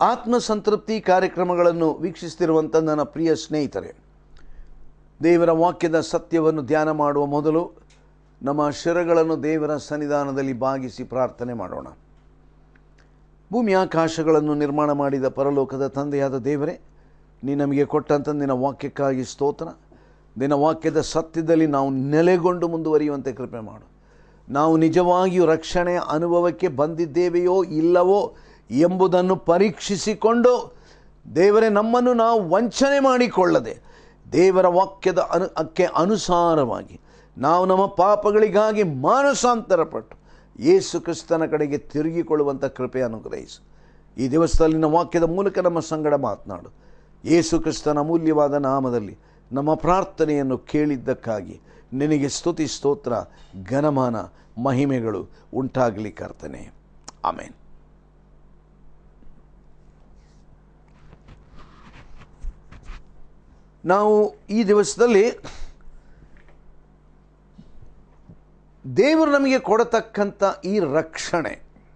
ಆತ್ಮ ಸಂತೃಪ್ತಿ ಕಾರ್ಯಕ್ರಮಗಳನ್ನು ವೀಕ್ಷಿಸ್ತಿರುವಂಥ ನನ್ನ ಪ್ರಿಯ ಸ್ನೇಹಿತರೆ ದೇವರ ವಾಕ್ಯದ ಸತ್ಯವನ್ನು ಧ್ಯಾನ ಮಾಡುವ ಮೊದಲು ನಮ್ಮ ಶಿರಗಳನ್ನು ದೇವರ ಸನ್ನಿಧಾನದಲ್ಲಿ ಬಾಗಿಸಿ ಪ್ರಾರ್ಥನೆ ಮಾಡೋಣ ಭೂಮಿ ಆಕಾಶಗಳನ್ನು ನಿರ್ಮಾಣ ಮಾಡಿದ ಪರಲೋಕದ ತಂದೆಯಾದ ದೇವರೇ ನೀ ನಮಗೆ ಕೊಟ್ಟಂಥ ನಿನ್ನ ವಾಕ್ಯಕ್ಕಾಗಿ ಸ್ತೋತ್ರ ನಿನ್ನ ವಾಕ್ಯದ ಸತ್ಯದಲ್ಲಿ ನಾವು ನೆಲೆಗೊಂಡು ಮುಂದುವರಿಯುವಂತೆ ಕೃಪೆ ಮಾಡು ನಾವು ನಿಜವಾಗಿಯೂ ರಕ್ಷಣೆಯ ಅನುಭವಕ್ಕೆ ಬಂದಿದ್ದೇವೆಯೋ ಇಲ್ಲವೋ ಎಂಬುದನ್ನು ಪರೀಕ್ಷಿಸಿಕೊಂಡು ದೇವರೇ ನಮ್ಮನ್ನು ನಾವು ವಂಚನೆ ಮಾಡಿಕೊಳ್ಳದೆ ದೇವರ ವಾಕ್ಯದ ಅನು ಅಕ್ಕೆ ಅನುಸಾರವಾಗಿ ನಾವು ನಮ್ಮ ಪಾಪಗಳಿಗಾಗಿ ಮಾನಸಾಂತರಪಟ್ಟು ಯೇಸು ಕ್ರಿಸ್ತನ ಕಡೆಗೆ ತಿರುಗಿಕೊಳ್ಳುವಂಥ ಕೃಪೆ ಅನುಗ್ರಹಿಸು ಈ ದಿವಸದಲ್ಲಿನ ವಾಕ್ಯದ ಮೂಲಕ ನಮ್ಮ ಸಂಗಡ ಮಾತನಾಡು ಯೇಸು ಕ್ರಿಸ್ತನ ಅಮೂಲ್ಯವಾದ ನಾಮದಲ್ಲಿ ನಮ್ಮ ಪ್ರಾರ್ಥನೆಯನ್ನು ಕೇಳಿದ್ದಕ್ಕಾಗಿ ನಿನಗೆ ಸ್ತುತಿ ಸ್ತೋತ್ರ ಘನಮಾನ ಮಹಿಮೆಗಳು ಉಂಟಾಗಲಿ ಕರ್ತನೆ ಆಮೇನ್ ನಾವು ಈ ದಿವಸದಲ್ಲಿ ದೇವರು ನಮಗೆ ಕೊಡತಕ್ಕಂಥ ಈ ರಕ್ಷಣೆ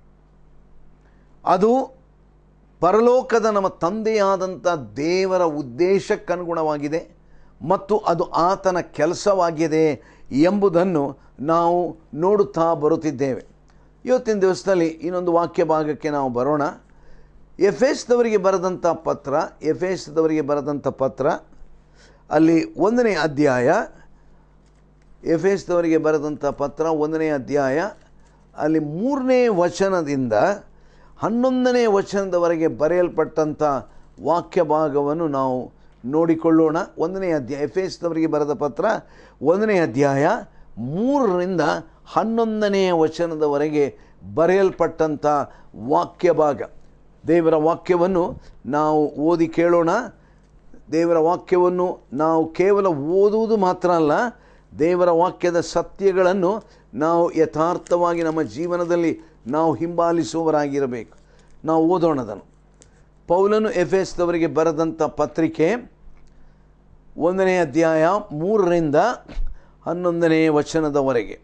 ಅದು ಪರಲೋಕದ ನಮ್ಮ ತಂದೆಯಾದಂಥ ದೇವರ ಉದ್ದೇಶಕ್ಕನುಗುಣವಾಗಿದೆ ಮತ್ತು ಅದು ಆತನ ಕೆಲಸವಾಗಿದೆ ಎಂಬುದನ್ನು ನಾವು ನೋಡುತ್ತಾ ಬರುತ್ತಿದ್ದೇವೆ ಇವತ್ತಿನ ದಿವಸದಲ್ಲಿ ಇನ್ನೊಂದು ವಾಕ್ಯ ಭಾಗಕ್ಕೆ ನಾವು ಬರೋಣ ಎಫೆಸ್ದವರಿಗೆ ಬರೆದಂಥ ಪತ್ರ ಎಫೆಸ್ದವರಿಗೆ ಬರೆದಂಥ ಪತ್ರ ಅಲ್ಲಿ ಒಂದನೇ ಅಧ್ಯಾಯ ಎಫೆಸ್ದವರಿಗೆ ಬರೆದಂಥ ಪತ್ರ ಒಂದನೇ ಅಧ್ಯಾಯ ಅಲ್ಲಿ ಮೂರನೇ ವಚನದಿಂದ ಹನ್ನೊಂದನೇ ವಚನದವರೆಗೆ ಬರೆಯಲ್ಪಟ್ಟಂಥ ವಾಕ್ಯ ಭಾಗವನ್ನು ನಾವು ನೋಡಿಕೊಳ್ಳೋಣ ಒಂದನೇ ಅಧ್ಯಾಯ ಎಫೆಸ್ದವರಿಗೆ ಬರೆದ ಪತ್ರ ಒಂದನೇ ಅಧ್ಯಾಯ ಮೂರರಿಂದ ಹನ್ನೊಂದನೆಯ ವಚನದವರೆಗೆ ಬರೆಯಲ್ಪಟ್ಟಂಥ ವಾಕ್ಯ ಭಾಗ ದೇವರ ವಾಕ್ಯವನ್ನು ನಾವು ಓದಿ ಕೇಳೋಣ ದೇವರ ವಾಕ್ಯವನ್ನು ನಾವು ಕೇವಲ ಓದುವುದು ಮಾತ್ರ ಅಲ್ಲ ದೇವರ ವಾಕ್ಯದ ಸತ್ಯಗಳನ್ನು ನಾವು ಯಥಾರ್ಥವಾಗಿ ನಮ್ಮ ಜೀವನದಲ್ಲಿ ನಾವು ಹಿಂಬಾಲಿಸುವವರಾಗಿರಬೇಕು ನಾವು ಓದೋಣದನು ಪೌಲನು ಎಫ್ ಎಸ್ದವರಿಗೆ ಬರೆದಂಥ ಪತ್ರಿಕೆ ಒಂದನೇ ಅಧ್ಯಾಯ ಮೂರರಿಂದ ಹನ್ನೊಂದನೇ ವಚನದವರೆಗೆ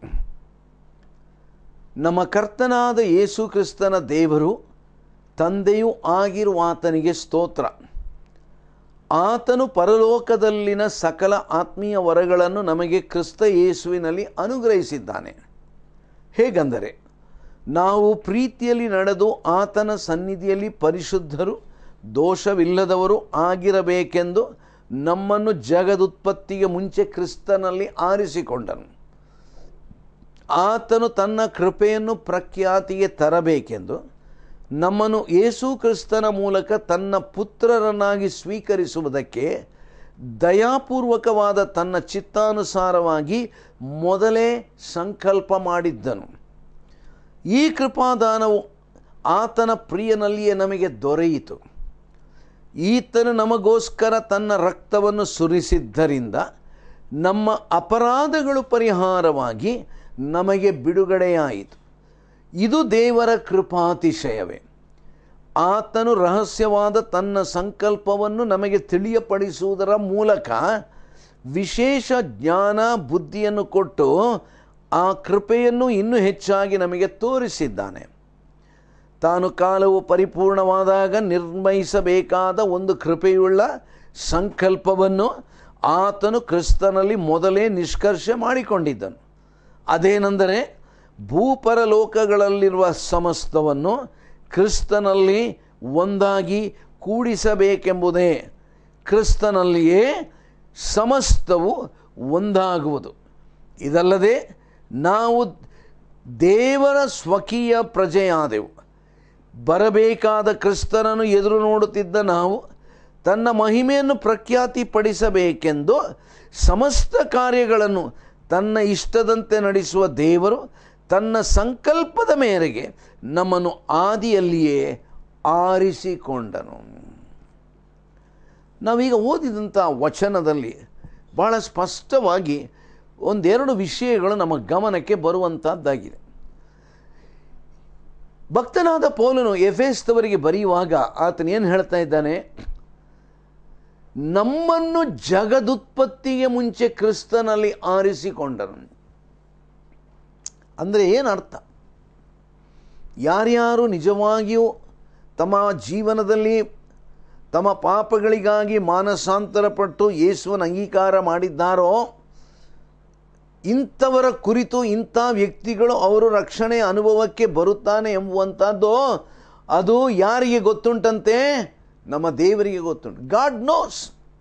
ನಮ್ಮ ಕರ್ತನಾದ ಯೇಸು ಕ್ರಿಸ್ತನ ದೇವರು ತಂದೆಯೂ ಆಗಿರುವ ಆತನಿಗೆ ಸ್ತೋತ್ರ ಆತನು ಪರಲೋಕದಲ್ಲಿನ ಸಕಲ ಆತ್ಮೀಯ ವರಗಳನ್ನು ನಮಗೆ ಕ್ರಿಸ್ತ ಯೇಸುವಿನಲ್ಲಿ ಅನುಗ್ರಹಿಸಿದ್ದಾನೆ ಹೇಗೆಂದರೆ ನಾವು ಪ್ರೀತಿಯಲ್ಲಿ ನಡೆದು ಆತನ ಸನ್ನಿಧಿಯಲ್ಲಿ ಪರಿಶುದ್ಧರು ದೋಷವಿಲ್ಲದವರು ಆಗಿರಬೇಕೆಂದು ನಮ್ಮನ್ನು ಜಗದುತ್ಪತ್ತಿಗೆ ಮುಂಚೆ ಕ್ರಿಸ್ತನಲ್ಲಿ ಆರಿಸಿಕೊಂಡನು ಆತನು ತನ್ನ ಕೃಪೆಯನ್ನು ಪ್ರಖ್ಯಾತಿಗೆ ತರಬೇಕೆಂದು ನಮ್ಮನ್ನು ಯೇಸು ಕ್ರಿಸ್ತನ ಮೂಲಕ ತನ್ನ ಪುತ್ರರನ್ನಾಗಿ ಸ್ವೀಕರಿಸುವುದಕ್ಕೆ ದಯಾಪೂರ್ವಕವಾದ ತನ್ನ ಚಿತ್ತಾನುಸಾರವಾಗಿ ಮೊದಲೇ ಸಂಕಲ್ಪ ಮಾಡಿದ್ದನು ಈ ಕೃಪಾದಾನವು ಆತನ ಪ್ರಿಯನಲ್ಲಿಯೇ ನಮಗೆ ದೊರೆಯಿತು ಈತನು ನಮಗೋಸ್ಕರ ತನ್ನ ರಕ್ತವನ್ನು ಸುರಿಸಿದ್ದರಿಂದ ನಮ್ಮ ಅಪರಾಧಗಳು ಪರಿಹಾರವಾಗಿ ನಮಗೆ ಬಿಡುಗಡೆಯಾಯಿತು ಇದು ದೇವರ ಕೃಪಾತಿಶಯವೇ ಆತನು ರಹಸ್ಯವಾದ ತನ್ನ ಸಂಕಲ್ಪವನ್ನು ನಮಗೆ ತಿಳಿಯಪಡಿಸುವುದರ ಮೂಲಕ ವಿಶೇಷ ಜ್ಞಾನ ಬುದ್ಧಿಯನ್ನು ಕೊಟ್ಟು ಆ ಕೃಪೆಯನ್ನು ಇನ್ನೂ ಹೆಚ್ಚಾಗಿ ನಮಗೆ ತೋರಿಸಿದ್ದಾನೆ ತಾನು ಕಾಲವು ಪರಿಪೂರ್ಣವಾದಾಗ ನಿರ್ವಹಿಸಬೇಕಾದ ಒಂದು ಕೃಪೆಯುಳ್ಳ ಸಂಕಲ್ಪವನ್ನು ಆತನು ಕ್ರಿಸ್ತನಲ್ಲಿ ಮೊದಲೇ ನಿಷ್ಕರ್ಷೆ ಮಾಡಿಕೊಂಡಿದ್ದನು ಅದೇನೆಂದರೆ ಭೂಪರಲೋಕಗಳಲ್ಲಿರುವ ಸಮಸ್ತವನ್ನು ಕ್ರಿಸ್ತನಲ್ಲಿ ಒಂದಾಗಿ ಕೂಡಿಸಬೇಕೆಂಬುದೇ ಕ್ರಿಸ್ತನಲ್ಲಿಯೇ ಸಮಸ್ತವು ಒಂದಾಗುವುದು ಇದಲ್ಲದೆ ನಾವು ದೇವರ ಸ್ವಕೀಯ ಪ್ರಜೆಯಾದೆವು ಬರಬೇಕಾದ ಕ್ರಿಸ್ತನನ್ನು ಎದುರು ನೋಡುತ್ತಿದ್ದ ನಾವು ತನ್ನ ಮಹಿಮೆಯನ್ನು ಪ್ರಖ್ಯಾತಿಪಡಿಸಬೇಕೆಂದು ಸಮಸ್ತ ಕಾರ್ಯಗಳನ್ನು ತನ್ನ ಇಷ್ಟದಂತೆ ನಡೆಸುವ ದೇವರು ತನ್ನ ಸಂಕಲ್ಪದ ಮೇರೆಗೆ ನಮ್ಮನ್ನು ಆದಿಯಲ್ಲಿಯೇ ಆರಿಸಿಕೊಂಡನು ನಾವೀಗ ಓದಿದಂಥ ವಚನದಲ್ಲಿ ಭಾಳ ಸ್ಪಷ್ಟವಾಗಿ ಒಂದೆರಡು ವಿಷಯಗಳು ನಮ್ಮ ಗಮನಕ್ಕೆ ಬರುವಂಥದ್ದಾಗಿದೆ ಭಕ್ತನಾದ ಪೌಲನು ಎಫೆಸ್ತವರಿಗೆ ಬರೆಯುವಾಗ ಆತನು ಏನು ಹೇಳ್ತಾ ಇದ್ದಾನೆ ನಮ್ಮನ್ನು ಜಗದುತ್ಪತ್ತಿಗೆ ಮುಂಚೆ ಕ್ರಿಸ್ತನಲ್ಲಿ ಆರಿಸಿಕೊಂಡನು ಅಂದರೆ ಏನು ಅರ್ಥ ಯಾರ್ಯಾರು ನಿಜವಾಗಿಯೂ ತಮ್ಮ ಜೀವನದಲ್ಲಿ ತಮ್ಮ ಪಾಪಗಳಿಗಾಗಿ ಮಾನಸಾಂತರಪಟ್ಟು ಯೇಸುವನ ಅಂಗೀಕಾರ ಮಾಡಿದ್ದಾರೋ ಇಂಥವರ ಕುರಿತು ಇಂಥ ವ್ಯಕ್ತಿಗಳು ಅವರು ರಕ್ಷಣೆ ಅನುಭವಕ್ಕೆ ಬರುತ್ತಾನೆ ಎಂಬುವಂಥದ್ದು ಅದು ಯಾರಿಗೆ ಗೊತ್ತುಂಟಂತೆ ನಮ್ಮ ದೇವರಿಗೆ ಗೊತ್ತುಂಟು ಗಾಡ್ ನೋಸ್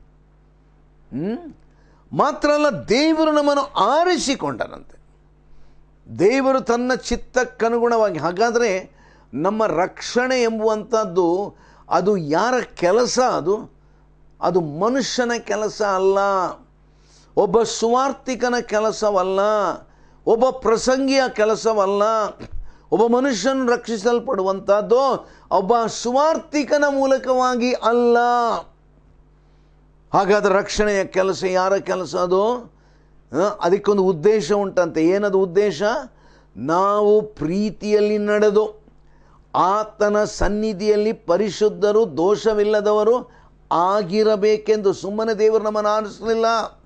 ಮಾತ್ರ ಅಲ್ಲ ದೇವರು ನಮ್ಮನ್ನು ಆರಿಸಿಕೊಂಡನಂತೆ ದೇವರು ತನ್ನ ಚಿತ್ತಕ್ಕನುಗುಣವಾಗಿ ಹಾಗಾದರೆ ನಮ್ಮ ರಕ್ಷಣೆ ಎಂಬುವಂಥದ್ದು ಅದು ಯಾರ ಕೆಲಸ ಅದು ಅದು ಮನುಷ್ಯನ ಕೆಲಸ ಅಲ್ಲ ಒಬ್ಬ ಸುವಾರ್ತಿಕನ ಕೆಲಸವಲ್ಲ ಒಬ್ಬ ಪ್ರಸಂಗಿಯ ಕೆಲಸವಲ್ಲ ಒಬ್ಬ ಮನುಷ್ಯನು ರಕ್ಷಿಸಲ್ಪಡುವಂಥದ್ದು ಒಬ್ಬ ಸುವಾರ್ತಿಕನ ಮೂಲಕವಾಗಿ ಅಲ್ಲ ಹಾಗಾದ್ರೆ ರಕ್ಷಣೆಯ ಕೆಲಸ ಯಾರ ಕೆಲಸ ಅದು ಆ, ಅದಕ್ಕೊಂದು ಉದ್ದೇಶ ಉಂಟಂತೆ ಏನದು ಉದ್ದೇಶ ನಾವು ಪ್ರೀತಿಯಲ್ಲಿ ನಡೆದು ಆತನ ಸನ್ನಿಧಿಯಲ್ಲಿ ಪರಿಶುದ್ಧರು ದೋಷವಿಲ್ಲದವರು ಆಗಿರಬೇಕೆಂದು ಸುಮ್ಮನೆ ದೇವರು ನಮ್ಮನ್ನು ಆರಿಸಲಿಲ್ಲ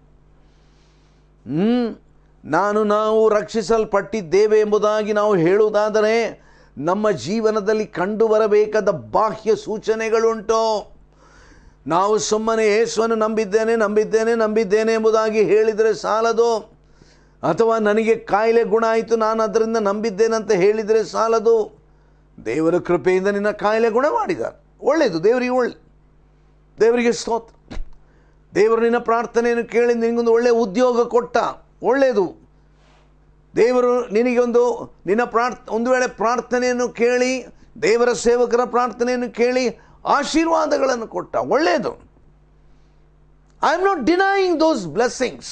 ಹ್ಮ್ ನಾನು ನಾವು ರಕ್ಷಿಸಲ್ಪಟ್ಟಿದ್ದೇವೆ ಎಂಬುದಾಗಿ ನಾವು ಹೇಳುವುದಾದರೆ ನಮ್ಮ ಜೀವನದಲ್ಲಿ ಕಂಡು ಬರಬೇಕಾದ ಬಾಹ್ಯ ಸೂಚನೆಗಳುಂಟು ನಾವು ಸುಮ್ಮನೆ ಯೇಸುವನ್ನು ನಂಬಿದ್ದೇನೆ ನಂಬಿದ್ದೇನೆ ನಂಬಿದ್ದೇನೆ ಎಂಬುದಾಗಿ ಹೇಳಿದರೆ ಸಾಲದು ಅಥವಾ ನನಗೆ ಕಾಯಿಲೆ ಗುಣ ಆಯಿತು ನಾನು ಅದರಿಂದ ನಂಬಿದ್ದೇನೆ ಅಂತ ಹೇಳಿದರೆ ಸಾಲದು ದೇವರ ಕೃಪೆಯಿಂದ ನಿನ್ನ ಕಾಯಿಲೆ ಗುಣ ಮಾಡಿದ್ದಾರೆ ಒಳ್ಳೆಯದು ದೇವರಿಗೆ ಒಳ್ಳೆ ದೇವರಿಗೆ ಸ್ತೋತ್ರ ದೇವರು ನಿನ್ನ ಪ್ರಾರ್ಥನೆಯನ್ನು ಕೇಳಿ ನಿನಗೊಂದು ಒಳ್ಳೆಯ ಉದ್ಯೋಗ ಕೊಟ್ಟ ಒಳ್ಳೆಯದು ದೇವರು ನಿನಗೊಂದು ನಿನ್ನ ಪ್ರಾರ್ಥ ಒಂದು ವೇಳೆ ಪ್ರಾರ್ಥನೆಯನ್ನು ಕೇಳಿ ದೇವರ ಸೇವಕರ ಪ್ರಾರ್ಥನೆಯನ್ನು ಕೇಳಿ ಆಶೀರ್ವಾದಗಳನ್ನು ಕೊಟ್ಟ ಒಳ್ಳೆಯದು I am not denying those blessings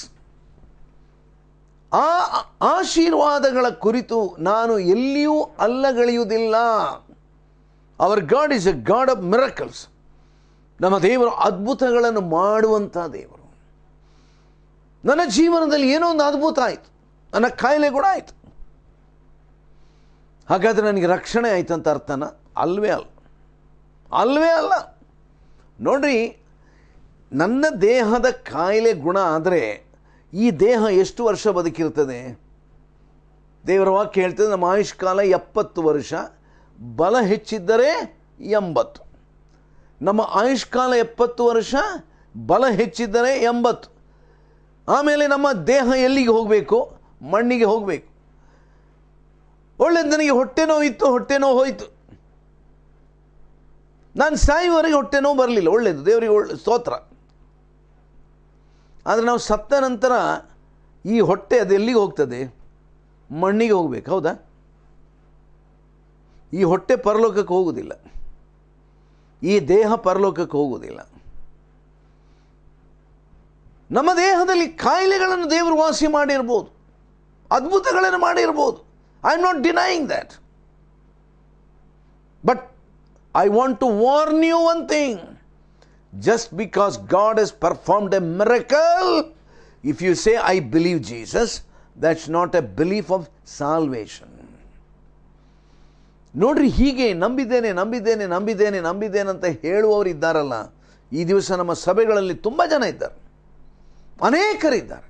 ಆ ಆಶೀರ್ವಾದಗಳ ಕುರಿತು ನಾನು ಎಲ್ಲಿಯೂ ಅಲ್ಲಗಳೆಯುವುದಿಲ್ಲ our God is a God of miracles ನಮ್ಮ ದೇವರು ಅದ್ಭುತಗಳನ್ನು ಮಾಡುವಂಥ ದೇವರು ನನ್ನ ಜೀವನದಲ್ಲಿ ಏನೋ ಒಂದು ಅದ್ಭುತ ಆಯಿತು ನನ್ನ ಕಾಯಿಲೆ ಕೂಡ ಆಯಿತು ಹಾಗಾದರೆ ನನಗೆ ರಕ್ಷಣೆ ಆಯ್ತು ಅಂತ ಅರ್ಥನ ಅಲ್ವೇ ಅಲ್ಲ ಅಲ್ವೇ ಅಲ್ಲ ನೋಡ್ರಿ ನನ್ನ ದೇಹದ ಕಾಯಿಲೆ ಗುಣ ಆದರೆ ಈ ದೇಹ ಎಷ್ಟು ವರ್ಷ ಬದುಕಿರ್ತದೆ ದೇವರ ವಾಕ್ಯ ಹೇಳ್ತದೆ ನಮ್ಮ ಆಯುಷ್ಕಾಲ ಎಪ್ಪತ್ತು ವರ್ಷ ಬಲ ಹೆಚ್ಚಿದ್ದರೆ ಎಂಬತ್ತು ನಮ್ಮ ಆಯುಷ್ಕಾಲ ಎಪ್ಪತ್ತು ವರ್ಷ ಬಲ ಹೆಚ್ಚಿದ್ದರೆ ಎಂಬತ್ತು ಆಮೇಲೆ ನಮ್ಮ ದೇಹ ಎಲ್ಲಿಗೆ ಹೋಗಬೇಕು ಮಣ್ಣಿಗೆ ಹೋಗಬೇಕು ಒಳ್ಳೆದು ನನಗೆ ಹೊಟ್ಟೆ ನೋವು ಇತ್ತು ಹೊಟ್ಟೆ ನೋವು ಹೋಯಿತು ನಾನು ಸಾಯುವವರೆಗೆ ಹೊಟ್ಟೆ ನೋವು ಬರಲಿಲ್ಲ ಒಳ್ಳೆಯದು ದೇವರಿಗೆ ಒಳ್ಳೆ ಸ್ತೋತ್ರ ಆದರೆ ನಾವು ಸತ್ತ ನಂತರ ಈ ಹೊಟ್ಟೆ ಅದು ಎಲ್ಲಿಗೆ ಹೋಗ್ತದೆ ಮಣ್ಣಿಗೆ ಹೋಗ್ಬೇಕು ಹೌದಾ ಈ ಹೊಟ್ಟೆ ಪರಲೋಕಕ್ಕೆ ಹೋಗುವುದಿಲ್ಲ ಈ ದೇಹ ಪರಲೋಕಕ್ಕೆ ಹೋಗುವುದಿಲ್ಲ ನಮ್ಮ ದೇಹದಲ್ಲಿ ಕಾಯಿಲೆಗಳನ್ನು ದೇವರು ವಾಸಿ ಮಾಡಿರ್ಬೋದು ಅದ್ಭುತಗಳನ್ನು ಮಾಡಿರ್ಬೋದು I am not denying that but I want to warn you one thing just because God has performed a miracle, if you say, I believe Jesus, that's not a belief of salvation. ನೋಡ್ರಿ ಹೀಗೆ ನಂಬಿದ್ದೇನೆ ನಂಬಿದ್ದೇನೆ ನಂಬಿದ್ದೇನೆ ನಂಬಿದ್ದೇನೆ ಅಂತ ಹೇಳುವವರು ಇದ್ದಾರಲ್ಲ ಈ ದಿವಸ ನಮ್ಮ ಸಭೆಗಳಲ್ಲಿ ತುಂಬ ಜನ ಇದ್ದಾರೆ ಅನೇಕರಿದ್ದಾರೆ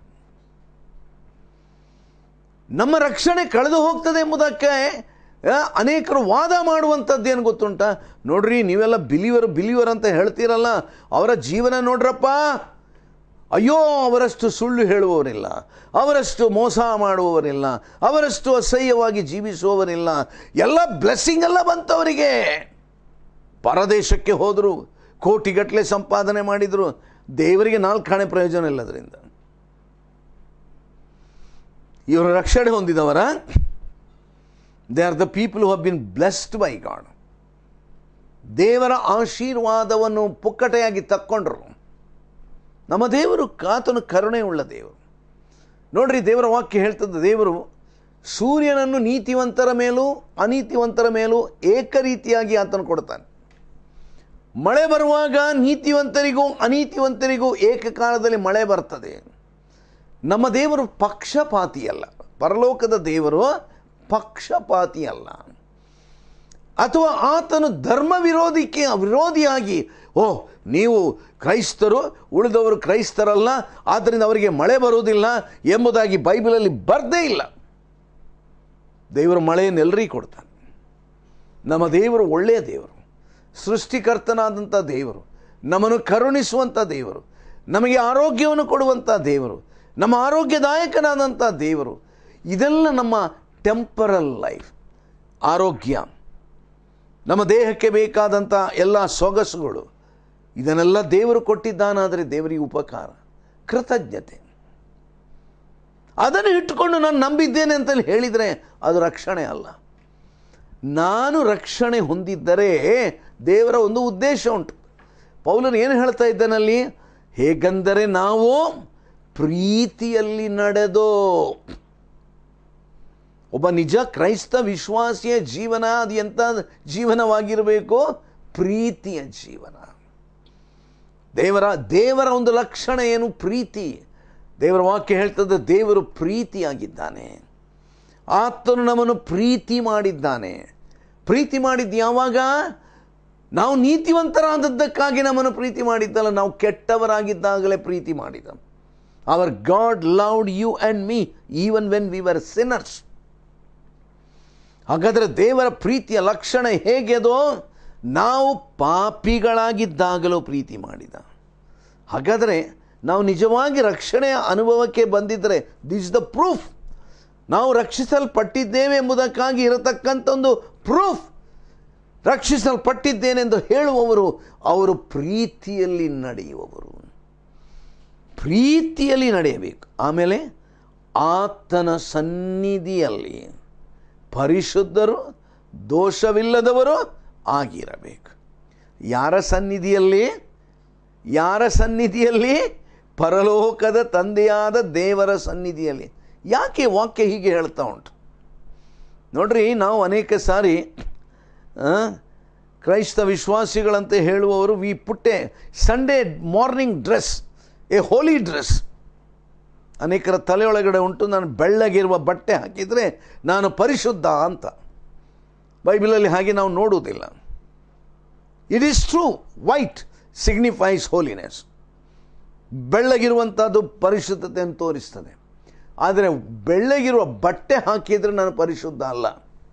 ನಮ್ಮ ರಕ್ಷಣೆ ಕಳೆದು ಹೋಗ್ತದೆ ಎಂಬುದಕ್ಕೆ ಆ, ಅನೇಕರು ವಾದ ಮಾಡುವಂಥದ್ದು ಏನು ಗೊತ್ತುಂಟ ನೋಡ್ರಿ ನೀವೆಲ್ಲ ಬಿಲಿವರ್ ಬಿಲಿವರ್ ಅಂತ ಹೇಳ್ತೀರಲ್ಲ ಅವರ ಜೀವನ ನೋಡ್ರಪ್ಪ ಅಯ್ಯೋ ಅವರಷ್ಟು ಸುಳ್ಳು ಹೇಳುವವರಿಲ್ಲ ಅವರಷ್ಟು ಮೋಸ ಮಾಡುವವರಿಲ್ಲ ಅವರಷ್ಟು ಅಸಹ್ಯವಾಗಿ ಜೀವಿಸುವವರಿಲ್ಲ ಎಲ್ಲ ಬ್ಲೆಸ್ಸಿಂಗ್ ಎಲ್ಲ ಬಂತವರಿಗೆ ಪರದೇಶಕ್ಕೆ ಹೋದರು ಕೋಟಿಗಟ್ಟಲೆ ಸಂಪಾದನೆ ಮಾಡಿದರು ದೇವರಿಗೆ ನಾಲ್ಕು ಕಾಣೆ ಪ್ರಯೋಜನ ಇಲ್ಲ ಅದರಿಂದ ಇವರು ರಕ್ಷಣೆ ಹೊಂದಿದವರ they are the people who have been blessed by God ದೇವರ ಆಶೀರ್ವಾದವನ್ನು ಪುಕ್ಕಟೆಯಾಗಿ ತಕ್ಕೊಂಡ್ರು ನಮ್ಮ ದೇವರು ಕಾತನು ಕರುಣೆ ಉಳ್ಳ ದೇವರು ನೋಡ್ರಿ ದೇವರ ವಾಕ್ಯ ಹೇಳ್ತದೆ ದೇವರು ಸೂರ್ಯನನ್ನು ನೀತಿವಂತರ ಮೇಲೂ ಅನೀತಿವಂತರ ಮೇಲೂ ಏಕರೀತಿಯಾಗಿ ಆತನು ಕೊಡ್ತಾನೆ ಮಳೆ ಬರುವಾಗ ನೀತಿವಂತರಿಗೂ ಅನೀತಿವಂತರಿಗೂ ಏಕಕಾಲದಲ್ಲಿ ಮಳೆ ಬರ್ತದೆ ನಮ್ಮ ದೇವರು ಪಕ್ಷಪಾತಿ ಅಲ್ಲ ಪರಲೋಕದ ದೇವರು ಪಕ್ಷಪಾತಿ ಅಲ್ಲ ಅಥವಾ ಆತನು ಧರ್ಮ ವಿರೋಧಿಕೆ ವಿರೋಧಿಯಾಗಿ ಓ ನೀವು ಕ್ರೈಸ್ತರು ಉಳಿದವರು ಕ್ರೈಸ್ತರಲ್ಲ ಆದ್ದರಿಂದ ಅವರಿಗೆ ಮಳೆ ಬರುವುದಿಲ್ಲ ಎಂಬುದಾಗಿ ಬೈಬಲಲ್ಲಿ ಬರದೇ ಇಲ್ಲ ದೇವರು ಮಳೆಯನ್ನು ಎಲ್ಲರಿಗೂ ಕೊಡ್ತಾನೆ ನಮ್ಮ ದೇವರು ಒಳ್ಳೆಯ ದೇವರು ಸೃಷ್ಟಿಕರ್ತನಾದಂಥ ದೇವರು ನಮ್ಮನ್ನು ಕರುಣಿಸುವಂಥ ದೇವರು ನಮಗೆ ಆರೋಗ್ಯವನ್ನು ಕೊಡುವಂಥ ದೇವರು ನಮ್ಮ ಆರೋಗ್ಯದಾಯಕನಾದಂಥ ದೇವರು ಇದೆಲ್ಲ ನಮ್ಮ ಟೆಂಪರಲ್ ಲೈಫ್ ಆರೋಗ್ಯ ನಮ್ಮ ದೇಹಕ್ಕೆ ಬೇಕಾದಂಥ ಎಲ್ಲ ಸೊಗಸುಗಳು ಇದನ್ನೆಲ್ಲ ದೇವರು ಕೊಟ್ಟಿದ್ದಾನಾದರೆ ದೇವರಿಗೆ ಉಪಕಾರ ಕೃತಜ್ಞತೆ ಅದನ್ನು ಇಟ್ಟುಕೊಂಡು ನಾನು ನಂಬಿದ್ದೇನೆ ಅಂತಲ್ಲಿ ಹೇಳಿದರೆ ಅದು ರಕ್ಷಣೆ ಅಲ್ಲ ನಾನು ರಕ್ಷಣೆ ಹೊಂದಿದ್ದರೆ ದೇವರ ಒಂದು ಉದ್ದೇಶ ಉಂಟು ಪೌಲನು ಏನು ಹೇಳ್ತಾ ಇದ್ದಾನಲ್ಲಿ ಹೇಗೆಂದರೆ ನಾವು ಪ್ರೀತಿಯಲ್ಲಿ ನಡೆದೋ ಒಬ್ಬ ನಿಜ ಕ್ರೈಸ್ತ ವಿಶ್ವಾಸಿಯ ಜೀವನ ಅದು ಎಂಥ ಜೀವನವಾಗಿರಬೇಕು ಪ್ರೀತಿಯ ಜೀವನ ದೇವರ ದೇವರ ಒಂದು ಲಕ್ಷಣ ಏನು ಪ್ರೀತಿ ದೇವರ ವಾಕ್ಯ ಹೇಳ್ತದೆ ದೇವರು ಪ್ರೀತಿಯಾಗಿದ್ದಾನೆ ಆತನು ನಮ್ಮನ್ನು ಪ್ರೀತಿ ಮಾಡಿದ್ದಾನೆ ಪ್ರೀತಿ ಮಾಡಿದ್ದು ಯಾವಾಗ ನಾವು ನೀತಿವಂತರಾದದ್ದಕ್ಕಾಗಿ ನಮ್ಮನ್ನು ಪ್ರೀತಿ ಮಾಡಿದ್ದಲ್ಲ ನಾವು ಕೆಟ್ಟವರಾಗಿದ್ದಾಗಲೇ ಪ್ರೀತಿ ಮಾಡಿದ our God loved you and me even when we were sinners ಹಾಗಾದರೆ ದೇವರ ಪ್ರೀತಿಯ ಲಕ್ಷಣ ಹೇಗೆದೋ ನಾವು ಪಾಪಿಗಳಾಗಿದ್ದಾಗಲೂ ಪ್ರೀತಿ ಮಾಡಿದ ಹಾಗಾದರೆ ನಾವು ನಿಜವಾಗಿ ರಕ್ಷಣೆಯ ಅನುಭವಕ್ಕೆ ಬಂದಿದ್ದರೆ ದಿಸ್ ದ ಪ್ರೂಫ್ ನಾವು ರಕ್ಷಿಸಲ್ಪಟ್ಟಿದ್ದೇವೆ ಎಂಬುದಕ್ಕಾಗಿ ಇರತಕ್ಕಂಥ ಒಂದು ಪ್ರೂಫ್ ರಕ್ಷಿಸಲ್ಪಟ್ಟಿದ್ದೇನೆಂದು ಹೇಳುವವರು ಅವರು ಪ್ರೀತಿಯಲ್ಲಿ ನಡೆಯುವವರು ಪ್ರೀತಿಯಲ್ಲಿ ನಡೆಯಬೇಕು ಆಮೇಲೆ ಆತನ ಸನ್ನಿಧಿಯಲ್ಲಿ ಪರಿಶುದ್ಧರು ದೋಷವಿಲ್ಲದವರು ಆಗಿರಬೇಕು ಯಾರ ಸನ್ನಿಧಿಯಲ್ಲಿ ಯಾರ ಸನ್ನಿಧಿಯಲ್ಲಿ ಪರಲೋಕದ ತಂದೆಯಾದ ದೇವರ ಸನ್ನಿಧಿಯಲ್ಲಿ ಯಾಕೆ ವಾಕ್ಯ ಹೀಗೆ ಹೇಳ್ತಾ ಉಂಟು ನೋಡ್ರಿ ನಾವು ಅನೇಕ ಸಾರಿ ಆ, ಕ್ರೈಸ್ತ ವಿಶ್ವಾಸಿಗಳಂತೆ ಹೇಳುವವರು we put Sunday morning dress a holy dress ಅನೇಕರ ತಲೆಯೊಳಗಡೆ ಉಂಟು ನಾನು ಬೆಳ್ಳಗಿರುವ ಬಟ್ಟೆ ಹಾಕಿದರೆ ನಾನು ಪರಿಶುದ್ಧ ಅಂತ ಬೈಬಲಲ್ಲಿ ಹಾಗೆ ನಾವು ನೋಡುವುದಿಲ್ಲ it is true white signifies holiness ಬೆಳ್ಳಗಿರುವಂಥದ್ದು ಪರಿಶುದ್ಧತೆಯನ್ನು ತೋರಿಸ್ತದೆ ಆದರೆ ಬೆಳ್ಳಗಿರುವ ಬಟ್ಟೆ ಹಾಕಿದರೆ ನಾನು ಪರಿಶುದ್ಧ ಅಲ್ಲ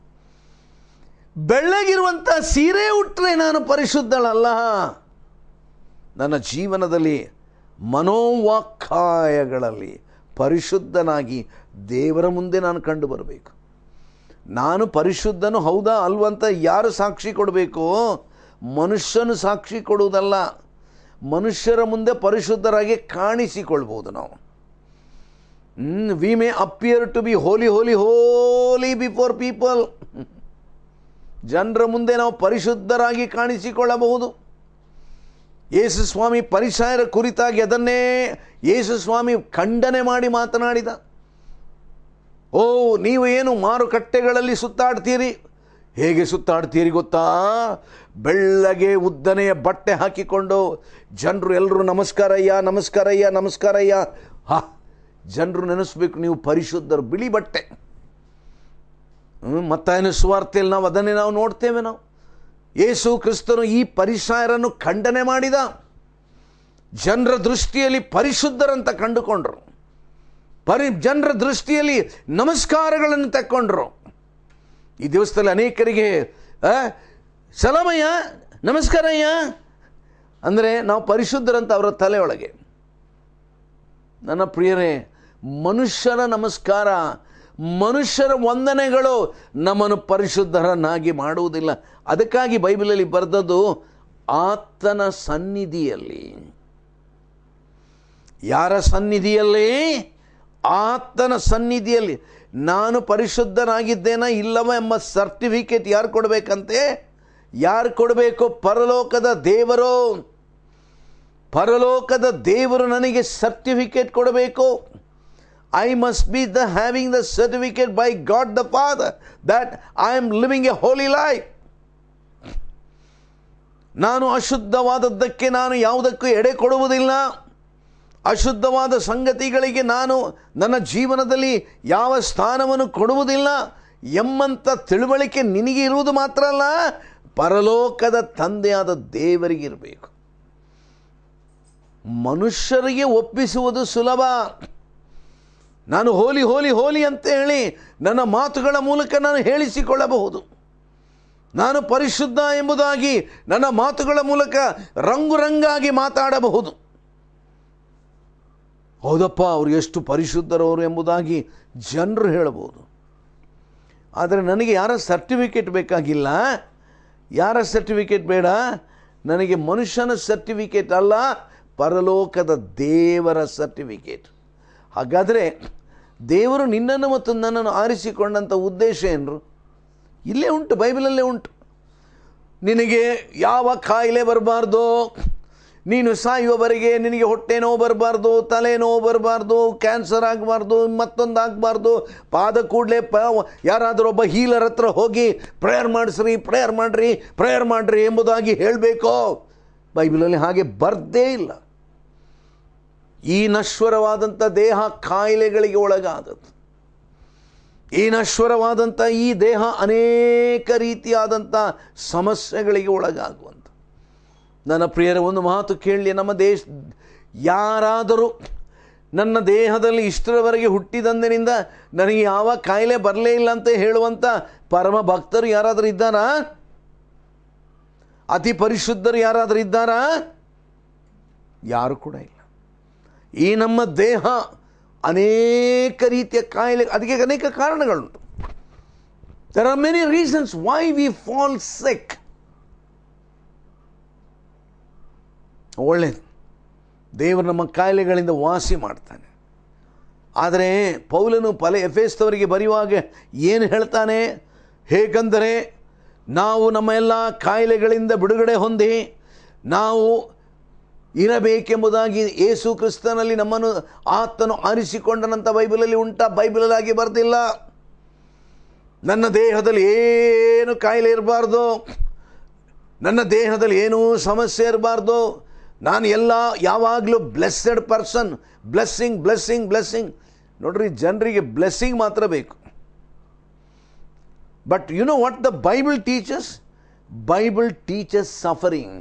ಬೆಳ್ಳಗಿರುವಂಥ ಸೀರೆ ಉಟ್ಟರೆ ನಾನು ಪರಿಶುದ್ಧಳಲ್ಲ ನನ್ನ ಜೀವನದಲ್ಲಿ ಮನೋವಾಕ್ಕಾಯಗಳಲ್ಲಿ ಪರಿಶುದ್ಧನಾಗಿ ದೇವರ ಮುಂದೆ ನಾನು ಕಂಡು ಬರಬೇಕು ನಾನು ಪರಿಶುದ್ಧನು ಹೌದಾ ಅಲ್ವಂತ ಯಾರು ಸಾಕ್ಷಿ ಕೊಡಬೇಕು ಮನುಷ್ಯನು ಸಾಕ್ಷಿ ಕೊಡುವುದಲ್ಲ ಮನುಷ್ಯರ ಮುಂದೆ ಪರಿಶುದ್ಧರಾಗಿ ಕಾಣಿಸಿಕೊಳ್ಬೋದು ನಾವು we may appear to be holy holy holy before people ಜನರ ಮುಂದೆ ನಾವು ಪರಿಶುದ್ಧರಾಗಿ ಕಾಣಿಸಿಕೊಳ್ಳಬಹುದು ಯೇಸು ಸ್ವಾಮಿ ಪರಿಸಾಯರ ಕುರಿತಾಗಿ ಅದನ್ನೇ ಯೇಸು ಸ್ವಾಮಿ ಖಂಡನೆ ಮಾಡಿ ಮಾತನಾಡಿದ ಓ ನೀವು ಏನು ಮಾರುಕಟ್ಟೆಗಳಲ್ಲಿ ಸುತ್ತಾಡ್ತೀರಿ ಹೇಗೆ ಸುತ್ತಾಡ್ತೀರಿ ಗೊತ್ತಾ ಬೆಳ್ಳಗೆ ಉದ್ದನೆಯ ಬಟ್ಟೆ ಹಾಕಿಕೊಂಡು ಜನರು ಎಲ್ಲರೂ ನಮಸ್ಕಾರಯ್ಯ ನಮಸ್ಕಾರಯ್ಯ ನಮಸ್ಕಾರಯ್ಯ ಹಾ ಜನರು ನೆನೆಸ್ಬೇಕು ನೀವು ಪರಿಶುದ್ಧರು ಬಿಳಿ ಬಟ್ಟೆ ಮತ್ತಾಯನ ಸುವಾರ್ತೆಯಲ್ಲಿ ನಾವು ಅದನ್ನೇ ನಾವು ನೋಡ್ತೇವೆ ನಾವು ಯೇಸು ಕ್ರಿಸ್ತನು ಈ ಪರಿಸಾಯರನ್ನು ಖಂಡನೆ ಮಾಡಿದ ಜನರ ದೃಷ್ಟಿಯಲ್ಲಿ ಪರಿಶುದ್ಧರಂತ ಕಂಡುಕೊಂಡ್ರು ಪರಿ ಜನರ ದೃಷ್ಟಿಯಲ್ಲಿ ನಮಸ್ಕಾರಗಳನ್ನು ತಕ್ಕೊಂಡ್ರು ಈ ದಿವಸದಲ್ಲಿ ಅನೇಕರಿಗೆ ಆ, ಸಲಾಮಯ್ಯ ನಮಸ್ಕಾರಯ್ಯ ಅಂದರೆ ನಾವು ಪರಿಶುದ್ಧರಂತ ಅವರ ತಲೆಯೊಳಗೆ ನನ್ನ ಪ್ರಿಯರೇ ಮನುಷ್ಯರ ನಮಸ್ಕಾರ ಮನುಷ್ಯರ ವಂದನೆಗಳು ನಮ್ಮನ್ನು ಪರಿಶುದ್ಧರನ್ನಾಗಿ ಮಾಡುವುದಿಲ್ಲ ಅದಕ್ಕಾಗಿ ಬೈಬಲಲ್ಲಿ ಬರೆದದ್ದು ಆತನ ಸನ್ನಿಧಿಯಲ್ಲಿ ಯಾರ ಸನ್ನಿಧಿಯಲ್ಲಿ ಆತನ ಸನ್ನಿಧಿಯಲ್ಲಿ ನಾನು ಪರಿಶುದ್ಧನಾಗಿದ್ದೇನಾ ಇಲ್ಲವ ಎಂಬ ಸರ್ಟಿಫಿಕೇಟ್ ಯಾರು ಕೊಡಬೇಕಂತೆ ಯಾರು ಕೊಡಬೇಕು ಪರಲೋಕದ ದೇವರು ಪರಲೋಕದ ದೇವರು ನನಗೆ ಸರ್ಟಿಫಿಕೇಟ್ ಕೊಡಬೇಕು I must be the having the certificate by God the Father that I am living a holy life ನಾನು ಅಶುದ್ಧವಾದದ್ದಕ್ಕೆ ನಾನು ಯಾವುದಕ್ಕೂ ಎಡೆ ಕೊಡುವುದಿಲ್ಲ ಅಶುದ್ಧವಾದ ಸಂಗತಿಗಳಿಗೆ ನಾನು ನನ್ನ ಜೀವನದಲ್ಲಿ ಯಾವ ಸ್ಥಾನವನ್ನು ಕೊಡುವುದಿಲ್ಲ ಎಂಬಂಥ ತಿಳುವಳಿಕೆ ನಿನಗೆ ಇರುವುದು ಮಾತ್ರ ಅಲ್ಲ ಪರಲೋಕದ ತಂದೆಯಾದ ದೇವರಿಗಿರಬೇಕು ಮನುಷ್ಯರಿಗೆ ಒಪ್ಪಿಸುವುದು ಸುಲಭ ನಾನು ಹೋಲಿ ಹೋಲಿ ಹೋಲಿ ಅಂತ ಹೇಳಿ ನನ್ನ ಮಾತುಗಳ ಮೂಲಕ ನಾನು ಹೇಳಿಸಿಕೊಳ್ಳಬಹುದು ನಾನು ಪರಿಶುದ್ಧ ಎಂಬುದಾಗಿ ನನ್ನ ಮಾತುಗಳ ಮೂಲಕ ರಂಗು ರಂಗಾಗಿ ಮಾತಾಡಬಹುದು ಹೌದಪ್ಪ ಅವರು ಎಷ್ಟು ಪರಿಶುದ್ಧರವರು ಎಂಬುದಾಗಿ ಜನರು ಹೇಳಬಹುದು ಆದರೆ ನನಗೆ ಯಾರ ಸರ್ಟಿಫಿಕೇಟ್ ಬೇಕಾಗಿಲ್ಲ ಯಾರ ಸರ್ಟಿಫಿಕೇಟ್ ಬೇಡ ನನಗೆ ಮನುಷ್ಯನ ಸರ್ಟಿಫಿಕೇಟ್ ಅಲ್ಲ ಪರಲೋಕದ ದೇವರ ಸರ್ಟಿಫಿಕೇಟ್ ಹಾಗಾದರೆ ದೇವರು ನಿನ್ನನ್ನು ಮತ್ತು ನನ್ನನ್ನು ಆರಿಸಿಕೊಂಡಂಥ ಉದ್ದೇಶ ಏನ್ರು ಇಲ್ಲೇ ಉಂಟು ಬೈಬಲಲ್ಲೇ ಉಂಟು ನಿನಗೆ ಯಾವ ಕಾಯಿಲೆ ಬರಬಾರ್ದು ನೀನು ಸಾಯುವವರೆಗೆ ನಿನಗೆ ಹೊಟ್ಟೆ ನೋವು ಬರಬಾರ್ದು ತಲೆ ನೋವು ಬರಬಾರ್ದು ಕ್ಯಾನ್ಸರ್ ಆಗಬಾರ್ದು ಮತ್ತೊಂದು ಆಗಬಾರ್ದು ಪಾದ ಕೂಡಲೇ ಪ ಯಾರಾದರೂ ಒಬ್ಬ ಹೀಲರ್ ಹತ್ರ ಹೋಗಿ ಪ್ರೇಯರ್ ಮಾಡಿಸ್ರಿ ಪ್ರೇಯರ್ ಮಾಡಿರಿ ಪ್ರೇಯರ್ ಮಾಡಿರಿ ಎಂಬುದಾಗಿ ಹೇಳಬೇಕೋ ಬೈಬಲಲ್ಲಿ ಹಾಗೆ ಬರ್ದೇ ಇಲ್ಲ ಈ ನಶ್ವರವಾದಂಥ ದೇಹ ಕಾಯಿಲೆಗಳಿಗೆ ಒಳಗಾದದ್ದು ಈ ನಶ್ವರವಾದಂಥ ಈ ದೇಹ ಅನೇಕ ರೀತಿಯಾದಂಥ ಸಮಸ್ಯೆಗಳಿಗೆ ಒಳಗಾಗುವಂಥ ನನ್ನ ಪ್ರಿಯರ ಒಂದು ಮಾತು ಕೇಳಲಿ ನಮ್ಮ ದೇಶ ಯಾರಾದರೂ ನನ್ನ ದೇಹದಲ್ಲಿ ಇಷ್ಟರವರೆಗೆ ಹುಟ್ಟಿದಂದಿನಿಂದ ನನಗೆ ಯಾವ ಕಾಯಿಲೆ ಬರಲೇ ಇಲ್ಲ ಅಂತ ಹೇಳುವಂಥ ಪರಮ ಭಕ್ತರು ಯಾರಾದರೂ ಇದ್ದಾರಾ ಅತಿ ಪರಿಶುದ್ಧರು ಯಾರಾದರೂ ಇದ್ದಾರಾ ಯಾರು ಕೂಡ ಇಲ್ಲ ಈ ನಮ್ಮ ದೇಹ ಅನೇಕ ರೀತಿಯ ಕಾಯಿಲೆ ಅದಕ್ಕೆ ಅನೇಕ ಕಾರಣಗಳುಂಟು there are many reasons why we fall sick ಒಳ್ಳೆಯದು ದೇವರು ನಮ್ಮ ಕಾಯಿಲೆಗಳಿಂದ ವಾಸಿ ಮಾಡ್ತಾನೆ ಆದರೆ ಪೌಲನು ಪಲ ಎಫೆಸ್ತವರಿಗೆ ಬರೆಯುವಾಗ ಏನು ಹೇಳ್ತಾನೆ ಹೇಗೆಂದರೆ ನಾವು ನಮ್ಮ ಎಲ್ಲ ಕಾಯಿಲೆಗಳಿಂದ ಬಿಡುಗಡೆ ಹೊಂದಿ ನಾವು ಇರಬೇಕೆಂಬುದಾಗಿ ಏಸು ಕ್ರಿಸ್ತನಲ್ಲಿ ನಮ್ಮನ್ನು ಆತನು ಆರಿಸಿಕೊಂಡನಂತ ಬೈಬಲಲ್ಲಿ ಉಂಟ ಬೈಬಲಲ್ಲಿ ಬರ್ದಿಲ್ಲ ನನ್ನ ದೇಹದಲ್ಲಿ ಏನು ಕಾಯಿಲೆ ಇರಬಾರ್ದು ನನ್ನ ದೇಹದಲ್ಲಿ ಏನೂ ಸಮಸ್ಯೆ ಇರಬಾರ್ದು ನಾನು ಎಲ್ಲ ಯಾವಾಗಲೂ blessed person blessing blessing blessing ನೋಡ್ರಿ ಜನರಿಗೆ ಬ್ಲೆಸ್ಸಿಂಗ್ ಮಾತ್ರ ಬೇಕು but you know what the Bible teachers Bible teachers suffering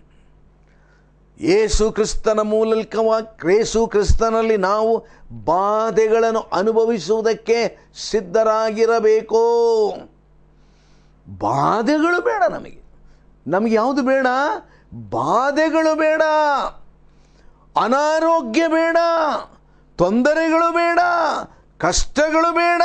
Yesu ಕ್ರಿಸ್ತನ ಮೂಲಕವಾಗಿ ಯೇಸು ಕ್ರಿಸ್ತನಲ್ಲಿ ನಾವು ಬಾಧೆಗಳನ್ನು ಅನುಭವಿಸುವುದಕ್ಕೆ ಸಿದ್ಧರಾಗಿರಬೇಕು ಬಾಧೆಗಳು ಬೇಡ ನಮಗೆ ನಮಗೆ ಯಾವುದು ಬೇಡ ಬಾಧೆಗಳು ಬೇಡ ಅನಾರೋಗ್ಯ ಬೇಡ ತೊಂದರೆಗಳು ಬೇಡ ಕಷ್ಟಗಳು ಬೇಡ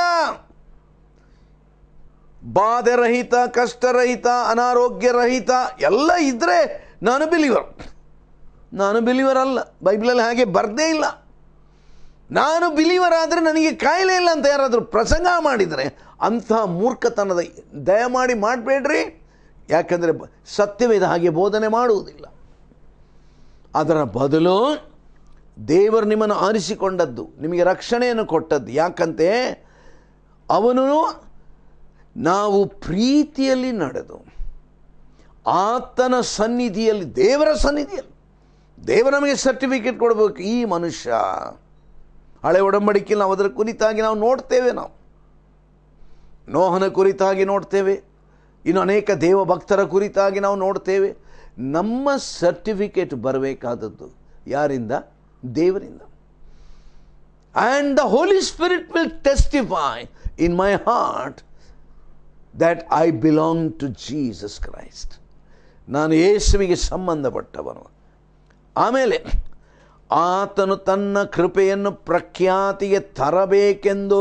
ಬಾಧೆ ರಹಿತ ಕಷ್ಟರಹಿತ ಅನಾರೋಗ್ಯ ರಹಿತ ಎಲ್ಲ ಇದ್ದರೆ ನಾನು ಬಿಲಿವರ್ ನಾನು ಬಿಲಿವರ್ ಅಲ್ಲ ಬೈಬಲಲ್ಲಿ ಹಾಗೆ ಬರ್ದೇ ಇಲ್ಲ ನಾನು ಬಿಲಿವರ್ ಆದರೆ ನನಗೆ ಕಾಯಿಲೆ ಇಲ್ಲ ಅಂತ ಯಾರಾದರೂ ಪ್ರಸಂಗ ಮಾಡಿದರೆ ಅಂತಹ ಮೂರ್ಖತನದ ದಯಮಾಡಿ ಮಾಡಬೇಡ್ರಿ ಯಾಕಂದರೆ ಸತ್ಯವೇದ ಹಾಗೆ ಬೋಧನೆ ಮಾಡುವುದಿಲ್ಲ ಅದರ ಬದಲು ದೇವರು ನಿಮ್ಮನ್ನು ಆರಿಸಿಕೊಂಡದ್ದು ನಿಮಗೆ ರಕ್ಷಣೆಯನ್ನು ಕೊಟ್ಟದ್ದು ಯಾಕಂತೆ ಅವನು ನಾವು ಪ್ರೀತಿಯಲ್ಲಿ ನಡೆದು ಆತನ ಸನ್ನಿಧಿಯಲ್ಲಿ ದೇವರ ಸನ್ನಿಧಿಯಲ್ಲಿ ದೇವರು ನಮಗೆ ಸರ್ಟಿಫಿಕೇಟ್ ಕೊಡಬೇಕು ಈ ಮನುಷ್ಯ ಹಳೆ ಒಡಂಬಡಿಕೆಯಲ್ಲಿ ನಾವು ಅದರ ಕುರಿತಾಗಿ ನಾವು ನೋಡ್ತೇವೆ ನಾವು ನೋಹನ ಕುರಿತಾಗಿ ನೋಡ್ತೇವೆ ಇನ್ನು ಅನೇಕ ದೇವ ಭಕ್ತರ ಕುರಿತಾಗಿ ನಾವು ನೋಡ್ತೇವೆ ನಮ್ಮ ಸರ್ಟಿಫಿಕೇಟ್ ಬರಬೇಕಾದದ್ದು ಯಾರಿಂದ ದೇವರಿಂದ and the Holy Spirit will testify in my heart that I belong to Jesus Christ ನಾನು ಯೇಸುವಿಗೆ ಸಂಬಂಧಪಟ್ಟವನು ಆಮೇಲೆ ಆತನು ತನ್ನ ಕೃಪೆಯನ್ನು ಪ್ರಖ್ಯಾತಿಗೆ ತರಬೇಕೆಂದು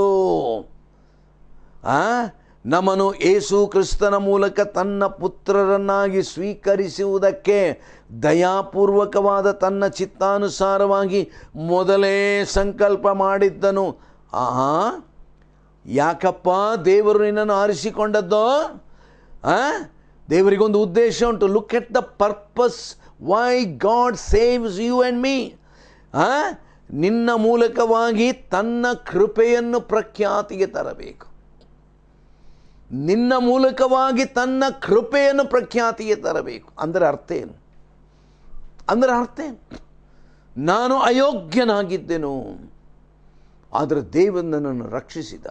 ಆ ನಮ್ಮನು ಏಸು ಕ್ರಿಸ್ತನ ಮೂಲಕ ತನ್ನ ಪುತ್ರರನ್ನಾಗಿ ಸ್ವೀಕರಿಸುವುದಕ್ಕೆ ದಯಾಪೂರ್ವಕವಾದ ತನ್ನ ಚಿತ್ತಾನುಸಾರವಾಗಿ ಮೊದಲೇ ಸಂಕಲ್ಪ ಮಾಡಿದ್ದನು ಆಹಾ ಯಾಕಪ್ಪ ದೇವರು ನಿನ್ನನ್ನು ಆರಿಸಿಕೊಂಡದ್ದೋ ಆ ದೇವರಿಗೊಂದು ಉದ್ದೇಶ ಉಂಟು look at the purpose why God saves you and me ಆ ನಿನ್ನ ಮೂಲಕವಾಗಿ ತನ್ನ ಕೃಪೆಯನ್ನು ಪ್ರಖ್ಯಾತಿಗೆ ತರಬೇಕು ನಿನ್ನ ಮೂಲಕವಾಗಿ ತನ್ನ ಕೃಪೆಯನ್ನು ಪ್ರಖ್ಯಾತಿಗೆ ತರಬೇಕು ಅಂದರೆ ಅರ್ಥ ಏನು ಅಂದರೆ ಅರ್ಥ ಏನು ನಾನು ಅಯೋಗ್ಯನಾಗಿದ್ದೆನು ಆದರೆ ದೇವರು ನನ್ನನ್ನು ರಕ್ಷಿಸಿದ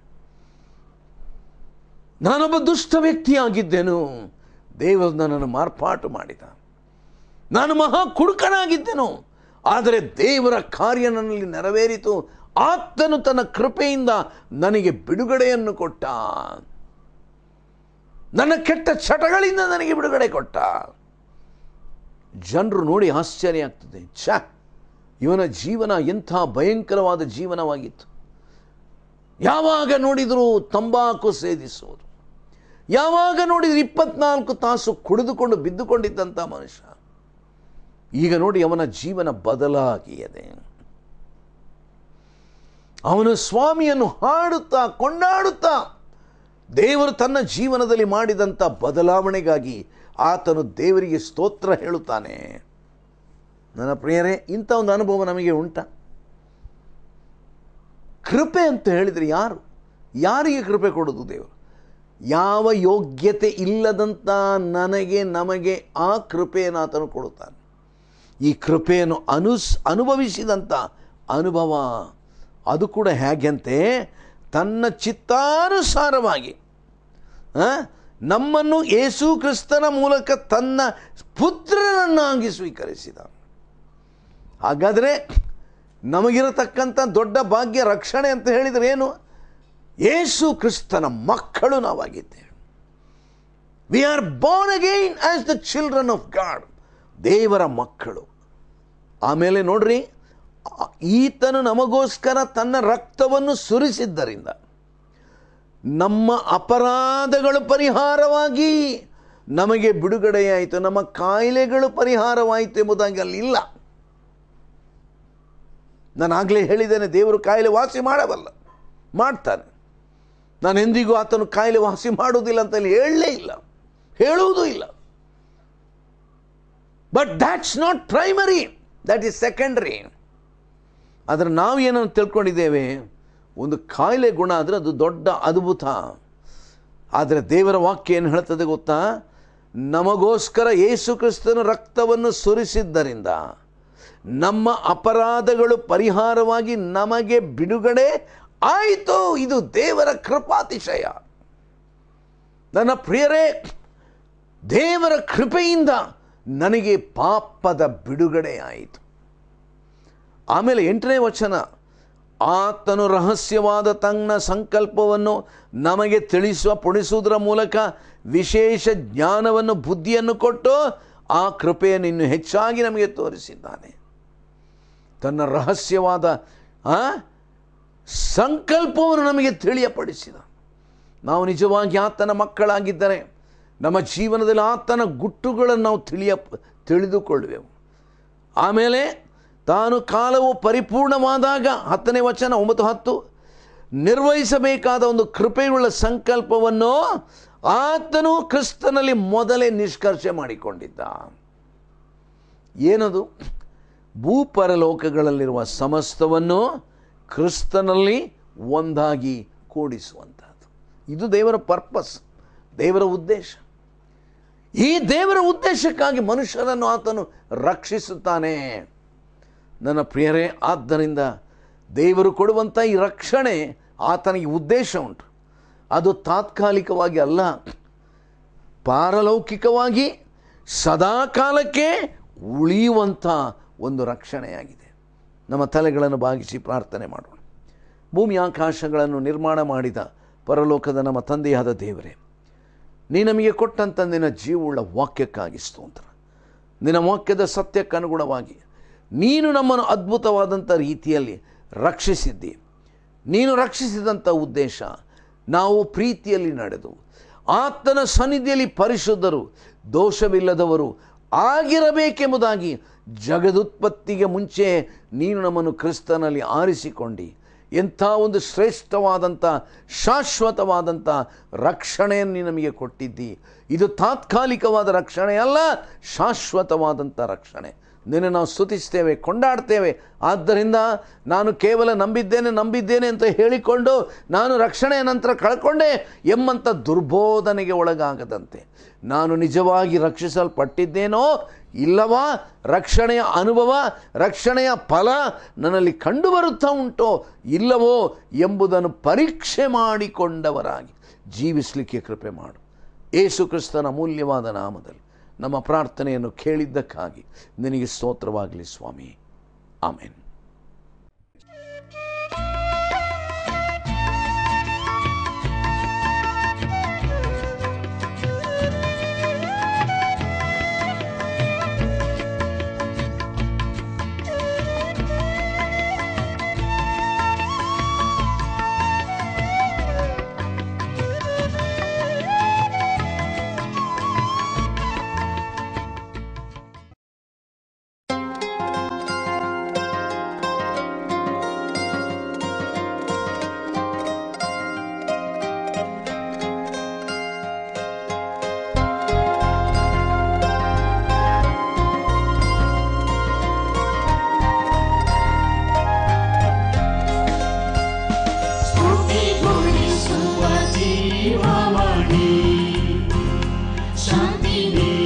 ನಾನೊಬ್ಬ ದುಷ್ಟ ವ್ಯಕ್ತಿಯಾಗಿದ್ದೆನು ದೇವರು ನನ್ನನ್ನು ಮಾರ್ಪಾಟು ಮಾಡಿದ ನಾನು ಮಹಾ ಕುಡುಕನಾಗಿದ್ದೆನು ಆದರೆ ದೇವರ ಕಾರ್ಯ ನನ್ನಲ್ಲಿ ನೆರವೇರಿತು ಆತನು ತನ್ನ ಕೃಪೆಯಿಂದ ನನಗೆ ಬಿಡುಗಡೆಯನ್ನು ಕೊಟ್ಟ ನನ್ನ ಕೆಟ್ಟ ಚಟಗಳಿಂದ ನನಗೆ ಬಿಡುಗಡೆ ಕೊಟ್ಟ ಜನರು ನೋಡಿ ಆಶ್ಚರ್ಯ ಆಗ್ತದೆ ಛ ಇವನ ಜೀವನ ಎಂಥ ಭಯಂಕರವಾದ ಜೀವನವಾಗಿತ್ತು ಯಾವಾಗ ನೋಡಿದರೂ ತಂಬಾಕು ಸೇದಿಸುವುದು ಯಾವಾಗ ನೋಡಿದ್ರು ಇಪ್ಪತ್ನಾಲ್ಕು ತಾಸು ಕುಡಿದುಕೊಂಡು ಬಿದ್ದುಕೊಂಡಿದ್ದಂಥ ಮನುಷ್ಯ ಈಗ ನೋಡಿ ಅವನ ಜೀವನ ಬದಲಾಗಿದೆ ಅವನು ಸ್ವಾಮಿಯನ್ನು ಹಾಡುತ್ತಾ ಕೊಂಡಾಡುತ್ತಾ ದೇವರು ತನ್ನ ಜೀವನದಲ್ಲಿ ಮಾಡಿದಂಥ ಬದಲಾವಣೆಗಾಗಿ ಆತನು ದೇವರಿಗೆ ಸ್ತೋತ್ರ ಹೇಳುತ್ತಾನೆ ನನ್ನ ಪ್ರಿಯರೇ ಇಂಥ ಒಂದು ಅನುಭವ ನಮಗೆ ಉಂಟ ಕೃಪೆ ಅಂತ ಹೇಳಿದರೆ ಯಾರು ಯಾರಿಗೆ ಕೃಪೆ ಕೊಡೋದು ದೇವರು ಯಾವ ಯೋಗ್ಯತೆ ಇಲ್ಲದಂಥ ನನಗೆ ನಮಗೆ ಆ ಕೃಪೆಯನ್ನು ಆತನು ಕೊಡುತ್ತಾನೆ ಈ ಕೃಪೆಯನ್ನು ಅನುಸ್ ಅನುಭವಿಸಿದಂಥ ಅನುಭವ ಅದು ಕೂಡ ಹೇಗೆಂತೆ ತನ್ನ ಚಿತ್ತಾನುಸಾರವಾಗಿ ಆ, ನಮ್ಮನ್ನು ಯೇಸು ಕ್ರಿಸ್ತನ ಮೂಲಕ ತನ್ನ ಪುತ್ರನನ್ನಾಗಿ ಸ್ವೀಕರಿಸಿದ ಹಾಗಾದರೆ ನಮಗಿರತಕ್ಕಂಥ ದೊಡ್ಡ ಭಾಗ್ಯ ರಕ್ಷಣೆ ಅಂತ ಹೇಳಿದರೆ ಏನು ಯೇಸು ಕ್ರಿಸ್ತನ ಮಕ್ಕಳು ನಾವಾಗಿದ್ದೇವೆ we are born again as the children of God ದೇವರ ಮಕ್ಕಳು ಆಮೇಲೆ ನೋಡ್ರಿ ಆ- ಈತನು ನಮಗೋಸ್ಕರ ತನ್ನ ರಕ್ತವನ್ನು ಸುರಿಸಿದ್ದರಿಂದ ನಮ್ಮ ಅಪರಾಧಗಳು ಪರಿಹಾರವಾಗಿ ನಮಗೆ ಬಿಡುಗಡೆಯಾಯಿತು ನಮ್ಮ ಕಾಯಿಲೆಗಳು ಪರಿಹಾರವಾಯಿತು ಎಂಬುದಾಗಿ ಅಲ್ಲಿ ಇಲ್ಲ ನಾನು ಆಗಲೇ ಹೇಳಿದ್ದೇನೆ ದೇವರು ಕಾಯಿಲೆ ವಾಸಿ ಮಾಡಬಲ್ಲ ಮಾಡ್ತಾನೆ ನಾನು ಎಂದಿಗೂ ಆತನು ಕಾಯಿಲೆ ವಾಸಿ ಮಾಡುವುದಿಲ್ಲ ಅಂತ ಇಲ್ಲಿ ಹೇಳಲೇ ಇಲ್ಲ ಹೇಳುವುದೂ ಇಲ್ಲ but that's not primary that is secondary ಆದರೆ ನಾವು ಏನನ್ನು ತಿಳ್ಕೊಂಡಿದ್ದೇವೆ ಒಂದು ಕಾಯಿಲೆ ಗುಣ ಆದರೆ ಅದು ದೊಡ್ಡ ಅದ್ಭುತ ಆದರೆ ದೇವರ ವಾಕ್ಯ ಏನು ಹೇಳ್ತದೆ ಗೊತ್ತಾ ನಮಗೋಸ್ಕರ ಯೇಸು ಕ್ರಿಸ್ತನ ರಕ್ತವನ್ನು ಸುರಿಸಿದ್ದರಿಂದ ನಮ್ಮ ಅಪರಾಧಗಳು ಪರಿಹಾರವಾಗಿ ನಮಗೆ ಬಿಡುಗಡೆ ಆಯಿತು ಇದು ದೇವರ ಕೃಪಾತಿಶಯ ನನ್ನ ಪ್ರಿಯರೇ ದೇವರ ಕೃಪೆಯಿಂದ ನನಗೆ ಪಾಪದ ಬಿಡುಗಡೆ ಆಯಿತು ಆಮೇಲೆ ಎಂಟನೇ ವಚನ ಆತನು ರಹಸ್ಯವಾದ ತನ್ನ ಸಂಕಲ್ಪವನ್ನು ನಮಗೆ ತಿಳಿಸುವ ಪುಣಿಸುವುದರ ಮೂಲಕ ವಿಶೇಷ ಜ್ಞಾನವನ್ನು ಬುದ್ಧಿಯನ್ನು ಕೊಟ್ಟು ಆ ಕೃಪೆಯನ್ನು ಇನ್ನು ಹೆಚ್ಚಾಗಿ ನಮಗೆ ತೋರಿಸಿದ್ದಾನೆ ತನ್ನ ರಹಸ್ಯವಾದ ಆ ಸಂಕಲ್ಪವನ್ನು ನಮಗೆ ತಿಳಿಯಪಡಿಸಿದ ನಾವು ನಿಜವಾಗಿ ಆತನ ಮಕ್ಕಳಾಗಿದ್ದರೆ ನಮ್ಮ ಜೀವನದಲ್ಲಿ ಆತನ ಗುಟ್ಟುಗಳನ್ನು ನಾವು ತಿಳಿಯ ತಿಳಿದುಕೊಳ್ಳುವೆವು ಆಮೇಲೆ ತಾನು ಕಾಲವು ಪರಿಪೂರ್ಣವಾದಾಗ ಹತ್ತನೇ ವಚನ ಒಂಬತ್ತು ಹತ್ತು ನಿರ್ವಹಿಸಬೇಕಾದ ಒಂದು ಕೃಪೆಯುಳ್ಳ ಸಂಕಲ್ಪವನ್ನು ಆತನು ಕ್ರಿಸ್ತನಲ್ಲಿ ಮೊದಲೇ ನಿಷ್ಕರ್ಷೆ ಮಾಡಿಕೊಂಡಿದ್ದ ಏನದು ಭೂಪರಲೋಕಗಳಲ್ಲಿರುವ ಸಮಸ್ತವನ್ನು ಕ್ರಿಸ್ತನಲ್ಲಿ ಒಂದಾಗಿ ಕೂಡಿಸುವಂಥದ್ದು ಇದು ದೇವರ ಪರ್ಪಸ್ ದೇವರ ಉದ್ದೇಶ ಈ ದೇವರ ಉದ್ದೇಶಕ್ಕಾಗಿ ಮನುಷ್ಯರನ್ನು ಆತನು ರಕ್ಷಿಸುತ್ತಾನೆ ನನ್ನ ಪ್ರಿಯರೇ ಆದ್ದರಿಂದ ದೇವರು ಕೊಡುವಂಥ ಈ ರಕ್ಷಣೆ ಆತನಿಗೆ ಉದ್ದೇಶ ಉಂಟು ಅದು ತಾತ್ಕಾಲಿಕವಾಗಿ ಅಲ್ಲ ಪಾರಲೌಕಿಕವಾಗಿ ಸದಾಕಾಲಕ್ಕೆ ಉಳಿಯುವಂಥ ಒಂದು ರಕ್ಷಣೆಯಾಗಿದೆ ನಮ್ಮ ತಲೆಗಳನ್ನು ಬಾಗಿಸಿ ಪ್ರಾರ್ಥನೆ ಮಾಡೋಣ ಭೂಮಿ ಆಕಾಶಗಳನ್ನು ನಿರ್ಮಾಣ ಮಾಡಿದ ಪರಲೋಕದ ನಮ್ಮ ತಂದೆಯಾದ ದೇವರೇ ನೀ ನಮಗೆ ಕೊಟ್ಟಂಥ ನಿನ್ನ ಜೀವವುಳ್ಳ ವಾಕ್ಯಕ್ಕಾಗಿ ಸ್ತೋತ್ರ ನಿನ್ನ ವಾಕ್ಯದ ಸತ್ಯಕ್ಕನುಗುಣವಾಗಿ ನೀನು ನಮ್ಮನ್ನು ಅದ್ಭುತವಾದಂಥ ರೀತಿಯಲ್ಲಿ ರಕ್ಷಿಸಿದ್ದಿ ನೀನು ರಕ್ಷಿಸಿದಂಥ ಉದ್ದೇಶ ನಾವು ಪ್ರೀತಿಯಲ್ಲಿ ನಡೆದು ಆತನ ಸನ್ನಿಧಿಯಲ್ಲಿ ಪರಿಶುದ್ಧರು ದೋಷವಿಲ್ಲದವರು ಆಗಿರಬೇಕೆಂಬುದಾಗಿ ಜಗದುತ್ಪತ್ತಿಗೆ ಮುಂಚೆ ನೀನು ನಮ್ಮನ್ನು ಕ್ರಿಸ್ತನಲ್ಲಿ ಆರಿಸಿಕೊಂಡು ಎಂಥ ಒಂದು ಶ್ರೇಷ್ಠವಾದಂಥ ಶಾಶ್ವತವಾದಂಥ ರಕ್ಷಣೆಯನ್ನು ನೀನು ನಮಗೆ ಕೊಟ್ಟಿದ್ದಿ ಇದು ತಾತ್ಕಾಲಿಕವಾದ ರಕ್ಷಣೆ ಅಲ್ಲ ಶಾಶ್ವತವಾದಂಥ ರಕ್ಷಣೆ ನಿನ್ನೆ ನಾವು ಸ್ತುತಿಸ್ತೇವೆ ಕೊಂಡಾಡ್ತೇವೆ ಆದ್ದರಿಂದ ನಾನು ಕೇವಲ ನಂಬಿದ್ದೇನೆ ನಂಬಿದ್ದೇನೆ ಅಂತ ಹೇಳಿಕೊಂಡು ನಾನು ರಕ್ಷಣೆಯ ನಂತರ ಕಳ್ಕೊಂಡೆ ಎಂಬಂಥ ದುರ್ಬೋಧನೆಗೆ ಒಳಗಾಗದಂತೆ ನಾನು ನಿಜವಾಗಿ ರಕ್ಷಿಸಲ್ಪಟ್ಟಿದ್ದೇನೋ ಇಲ್ಲವಾ ರಕ್ಷಣೆಯ ಅನುಭವ ರಕ್ಷಣೆಯ ಫಲ ನನ್ನಲ್ಲಿ ಕಂಡುಬರುತ್ತಾ ಉಂಟೋ ಇಲ್ಲವೋ ಎಂಬುದನ್ನು ಪರೀಕ್ಷೆ ಮಾಡಿಕೊಂಡವರಾಗಿ ಜೀವಿಸಲಿಕ್ಕೆ ಕೃಪೆ ಮಾಡು ಏಸು ಕ್ರಿಸ್ತನ ಅಮೂಲ್ಯವಾದ ನಾಮದಲ್ಲಿ ನಮ್ಮ ಪ್ರಾರ್ಥನೆಯನ್ನು ಕೇಳಿದ್ದಕ್ಕಾಗಿ ನಿನಗೆ ಸ್ತೋತ್ರವಾಗಲಿ ಸ್ವಾಮಿ ಆಮೇನ್ ಹಾದಿನಿ